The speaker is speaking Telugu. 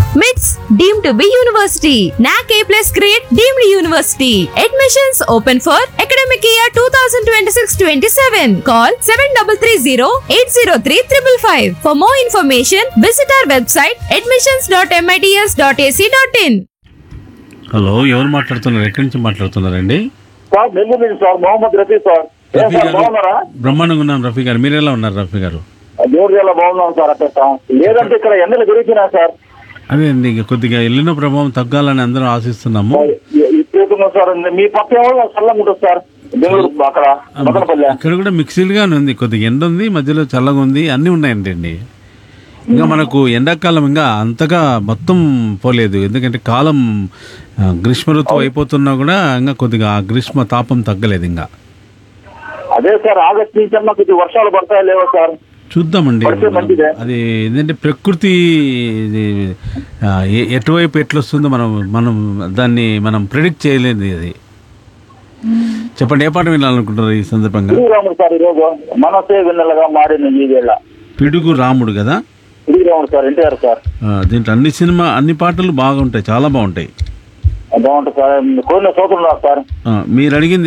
MITS deemed to be university. NAC A plus grade deemed university. Admissions open for academic year 2026-27. Call 7330-803-555. For more information, visit our website admissions.mits.ac.in. Hello ఎవరు మాట్లాడుతున్నారు ఎక్కడి నుంచి మాట్లాడుతున్నారండి సార్ నెల్లూరు నుంచి సార్ మొహమ్మద్ రఫీ సార్ ఏ రఫీ సార్ గారు బాగున్నారా బ్రహ్మాండంగా ఉన్నాం రఫీ గారు మీరు ఎలా ఉన్నారు రఫీ గారు దేవుడి జిల్లా బాగున్నాం సార్ అట్లా లేదంటే ఇక్కడ ఎండలు పెరిగినా సార్ అదే అండి ఇక కొద్దిగా ఎల్లిన ప్రభావం తగ్గాలని అందరం ఆశిస్తున్నాము ఇప్పుడు సార్ మీ పక్క ఏమో చల్లగా ఉంటుంది సార్ బెంగళూరు అక్కడ మదనపల్లి ఇక్కడ కూడా మిక్స్డ్ గానే ఉంది కొద్దిగా ఎండ ఉంది మధ్యలో చల్లగా ఉంది అన్నీ ఉన్నాయండి అండి ఇంకా మనకు ఎండాకాలం ఇంకా అంతగా మొత్తం పోలేదు ఎందుకంటే కాలం ఆ, గ్రీష్మ ఋతువు అయిపోతున్నా కూడా ఇంకా కొద్దిగా ఆ గ్రీష్మ తాపం తగ్గలేదు ఇంకా అదే సార్ ఆగస్ట్ నుంచి అన్న కొద్ది వర్షాలు పడతాయో లేవో సార్ చూద్దామండి పడితే మంచిదే. అది ఏంటంటే ప్రకృతి ఇది, ఆ, ఎ- ఎటువైపు ఎట్లా వస్తుందో మనం మనం దాన్ని మనం ప్రిడిక్ట్ చేయలేదు అది చెప్పండి ఏ పాట వినాలనుకుంటారు ఈ సందర్భంగా శ్రీరాముడు సార్ ఈరోజు మనసే విన్నలుగా మారిన ఈ వేళ పిడుగు రాముడు కదా శ్రీరాముడు సార్ ఎన్టీఆర్ సార్ ఆ, దీంట్లో అన్ని సినిమా అన్ని పాటలు బాగుంటాయి చాలా బాగుంటాయి బాగుంటుంది సార్ కోరిన సోదరున్నారు సార్ ఆ, మీరు అడిగింది